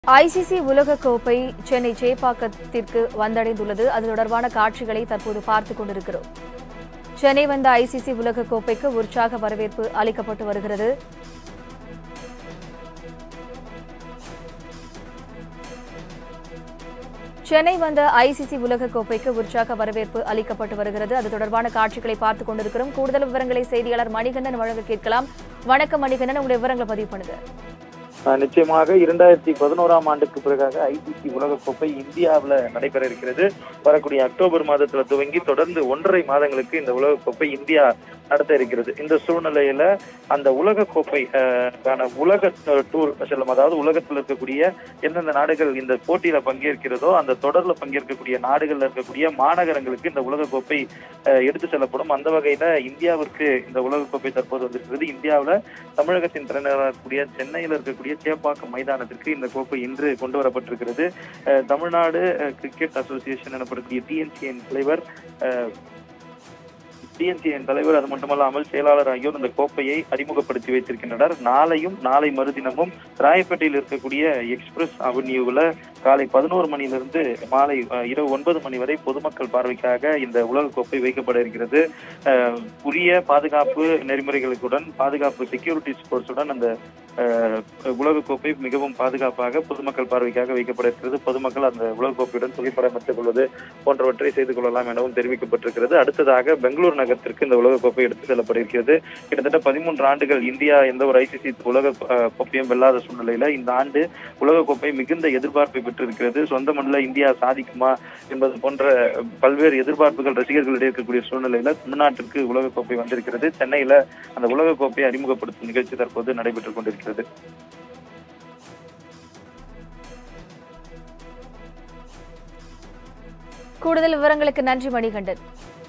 ICC உலகக்கோப்பை சென்னை சேப்பாக்கத்திற்கு வந்தடைந்துள்ளது அது தொடர்பான காட்சிகளை தற்போது பார்த்துக் கொண்டிருக்கிறோம் சென்னை வந்த ஐசிசி உலகக்கோப்பைக்கு உற்சாக வரவேற்பு அளிக்கப்பட்டு வருகிறது சென்னை வந்த ஐசிசி உலகக்கோப்பைக்கு உற்சாக வரவேற்பு அளிக்கப்பட்டு வருகிறது அது தொடர்பான காட்சிகளை பார்த்துக் கொண்டிருக்கிறோம் கூடுதல் விவரங்களை செய்தியாளர் மணிகண்டன் வழங்க கேட்கலாம் வணக்கம் மணிகண்டன் உங்களுடைய விவரங்களை பதிவு பண்ணுங்க ஆஹ் நிச்சயமாக இரண்டாயிரத்தி பதினோராம் ஆண்டுக்கு பிறகாக ஐசிசி உலகக்கோப்பை இந்தியாவில் நடைபெற இருக்கிறது வரக்கூடிய அக்டோபர் மாதத்துல துவங்கி தொடர்ந்து ஒன்றரை மாதங்களுக்கு இந்த உலகக்கோப்பை இந்தியா நடத்த இருக்கிறது இந்த சூழ்நிலையில அந்த உலகக்கோப்பை ஆஹ், கான உலக டூர் செல்லும் அதாவது உலகத்தில் இருக்கக்கூடிய எந்தெந்த நாடுகள் இந்த போட்டியில பங்கேற்கிறதோ அந்த தொடர்ல பங்கேற்கக்கூடிய நாடுகள்ல இருக்கக்கூடிய மாநகரங்களுக்கு இந்த உலகக்கோப்பை ஆஹ், எடுத்து செல்லப்படும் அந்த வகையில இந்தியாவிற்கு இந்த உலகக்கோப்பை தற்போது வந்திருக்கிறது இந்தியாவுல தமிழகத்தின் தலைநகராக இருக்கக்கூடிய சென்னையில் இருக்கக்கூடிய சேப்பாக்கம் மைதானத்திற்கு இந்த கோப்பை இன்று கொண்டு வரப்பட்டிருக்கிறது அஹ், தமிழ்நாடு அஹ், கிரிக்கெட் அசோசியேஷன் எனப்படக்கூடிய டிஎன்சியின் தலைவர் டிஎன்சியின் தலைவர் அது மட்டுமல்லாமல் செயலாளர் ஆகியோர் இந்த கோப்பையை அறிமுகப்படுத்தி வைத்திருக்கின்றனர் நாளையும் நாளை மறுதினமும் ராயப்பேட்டையில் இருக்கக்கூடிய எக்ஸ்பிரஸ் அவென்யூவில் காலை பதினோரு மணியிலிருந்து மாலை அஹ், இரவு ஒன்பது மணி வரை பொதுமக்கள் பார்வைக்காக இந்த உலகக்கோப்பை வைக்கப்பட இருக்கிறது அஹ், உரிய பாதுகாப்பு நெறிமுறைகளுடன் பாதுகாப்பு செக்யூரிட்டி ஸ்போர்ட்ஸுடன் அந்த அஹ், உலகக்கோப்பை மிகவும் பாதுகாப்பாக பொதுமக்கள் பார்வைக்காக வைக்கப்பட இருக்கிறது பொதுமக்கள் அந்த உலகக்கோப்பையுடன் புகைப்படம் எடுத்துக் கொள்வது போன்றவற்றை செய்து கொள்ளலாம் எனவும் தெரிவிக்கப்பட்டிருக்கிறது அடுத்ததாக பெங்களூர் நகரத்திற்கு இந்த உலகக்கோப்பை எடுத்து செல்லப்பட இருக்கிறது கிட்டத்தட்ட பதிமூன்று ஆண்டுகள் இந்தியா எந்த ஒரு ஐசிசி உலக அஹ், கோப்பையும் வெல்லாத சூழ்நிலையில இந்த ஆண்டு உலகக்கோப்பை மிகுந்த எதிர்பார்ப்பை பெற்றிருக்கிறது சொந்த மண்ணில் இந்தியா சாதிக்குமா என்பது போன்ற பல்வேறு எதிர்பார்ப்புகள் ரசிகர்களிடையே இருக்கக்கூடிய சூழ்நிலையில தமிழ்நாட்டிற்கு உலகக்கோப்பை வந்திருக்கிறது சென்னையில அந்த உலகக்கோப்பை அறிமுகப்படுத்தும் நிகழ்ச்சி தற்போது நடைபெற்றுக் கொண்டிருக்கிறது கூடுதல் விவரங்களுக்கு நன்றி மணிகண்டன்